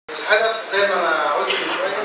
الهدف زي ما انا قلت من شويه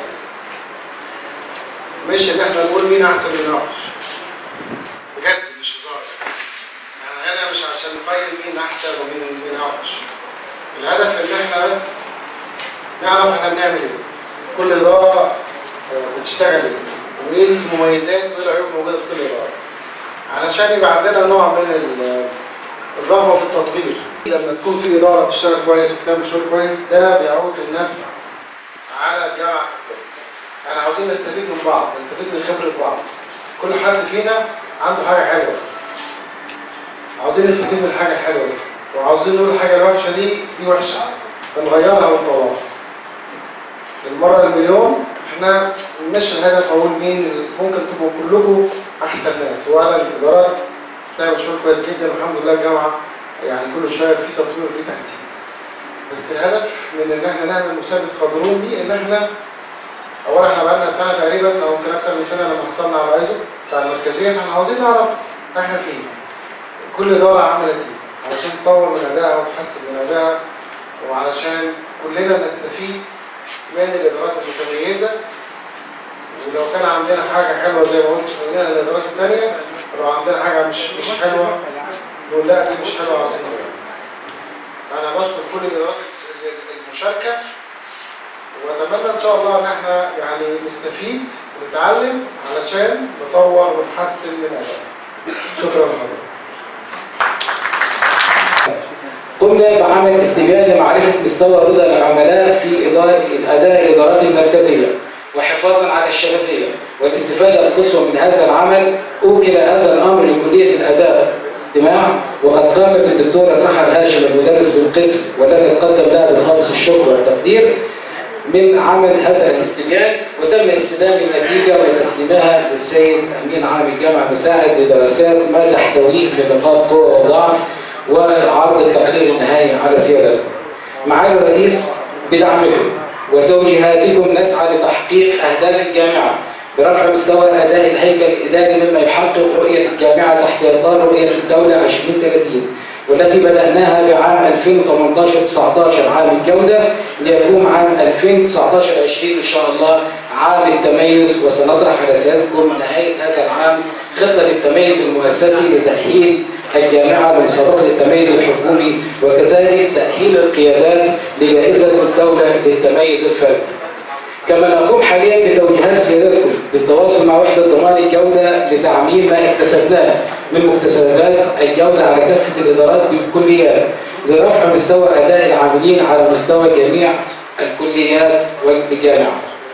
مش ان احنا نقول مين احسن من اوحش بجد مش هزار انا هنا مش عشان نقيم مين احسن ومين مين اوحش الهدف ان احنا بس نعرف احنا بنعمل ايه كل اداره آه، بتشتغل ايه وايه المميزات وايه العيوب موجوده في كل اداره علشان يبقى عندنا نوع من ال- الرغبه في التطوير لما تكون في اداره بتشتغل كويس وبتعمل شغل كويس ده بيعود بالنفع على الجامعه ككل. احنا عاوزين نستفيد من بعض نستفيد من خبره بعض كل حد فينا عنده حاجه حلوه عاوزين نستفيد من الحاجه الحلوه دي وعاوزين نقول الحاجه الوحشه دي دي وحشه فنغيرها ونطورها المره المليون احنا مش الهدف اقول مين ال- ممكن تبقوا كلكم احسن ناس وعلى الادارات بتعمل شغل كويس جدا والحمد لله الجامعه يعني كل شويه في تطوير وفي تحسين بس الهدف من ان احنا نعمل مسابقه قادرون دي ان احنا اولا احنا بقالنا سنه تقريبا او يمكن اكتر من سنه لما حصلنا على ايزو بتاع المركزيه احنا عاوزين نعرف احنا فين كل اداره عملت ايه علشان تطور من ادائها وتحسن من ادائها وعلشان كلنا نستفيد من الادارات المتميزه ولو كان عندنا حاجه حلوه زي ما قلت قلنا الادارات الثانيه ولو عندنا حاجه مش مش حلوه نقول لا دي مش حلوه عاوزين نغيرها فانا بشكر كل الادارات المشاركه واتمنى ان شاء الله ان احنا يعني نستفيد ونتعلم علشان نطور ونحسن من ادائنا شكرا لحضرتك قمنا بعمل استبيان لمعرفة مستوى رضا العملاء في إدارة أداء الإدارات المركزية وحفاظا على الشفافية والاستفادة القصوى من هذا العمل أوكل هذا الأمر لكلية الآداب اجتماع وقد قامت الدكتورة سحر هاشم المدرس بالقسم والذي قدم لها بخالص الشكر والتقدير من عمل هذا الاستبيان وتم استلام النتيجة وتسليمها للسيد أمين عام الجامعة مساعد لدراسات ما تحتويه من نقاط قوة وضعف وعرض التقرير النهائي على سيادتكم. معالي الرئيس بدعمكم وتوجيهاتكم نسعى لتحقيق أهداف الجامعة برفع مستوى أداء الهيكل الإداري مما يحقق رؤية الجامعة تحت إطار رؤية الدولة 2030 والتي بدأناها بعام 2018-19 عام الجودة ليكون عام 2019-20 إن شاء الله عام التميز وسنطرح على سيادتكم نهاية هذا العام خطة التميز المؤسسي لتأهيل الجامعة لمسابقة التميز الحكومي وكذلك تأهيل القيادات لجائزة الدولة للتميز الفردي. كما نقوم حاليا بتوجيهات سيادتكم بالتواصل مع وحدة ضمان الجودة لتعميم ما اكتسبناه من مكتسبات الجودة على كافة الإدارات بالكليات لرفع مستوى أداء العاملين على مستوى جميع الكليات والجامعة.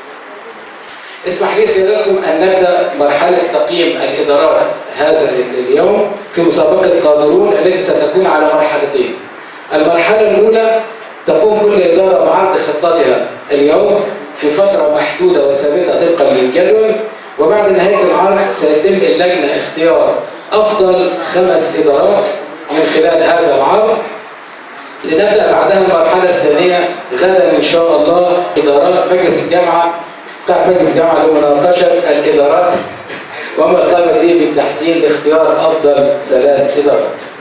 اسمح لي سيادتكم أن نبدأ مرحلة تقييم الإدارات هذا اليوم في مسابقة قادرون التي ستكون على مرحلتين. المرحلة الأولى تقوم كل إدارة بعرض خطتها اليوم في فترة محدودة وثابتة طبقا للجدول وبعد نهاية العرض سيتم اللجنة اختيار أفضل خمس إدارات من خلال هذا العرض لنبدأ بعدها المرحلة الثانية غدا إن شاء الله إدارات مجلس الجامعة بتاع مجلس الجامعة لمناقشة الإدارات وما قام به بالتحسين لاختيار أفضل ثلاث إدارات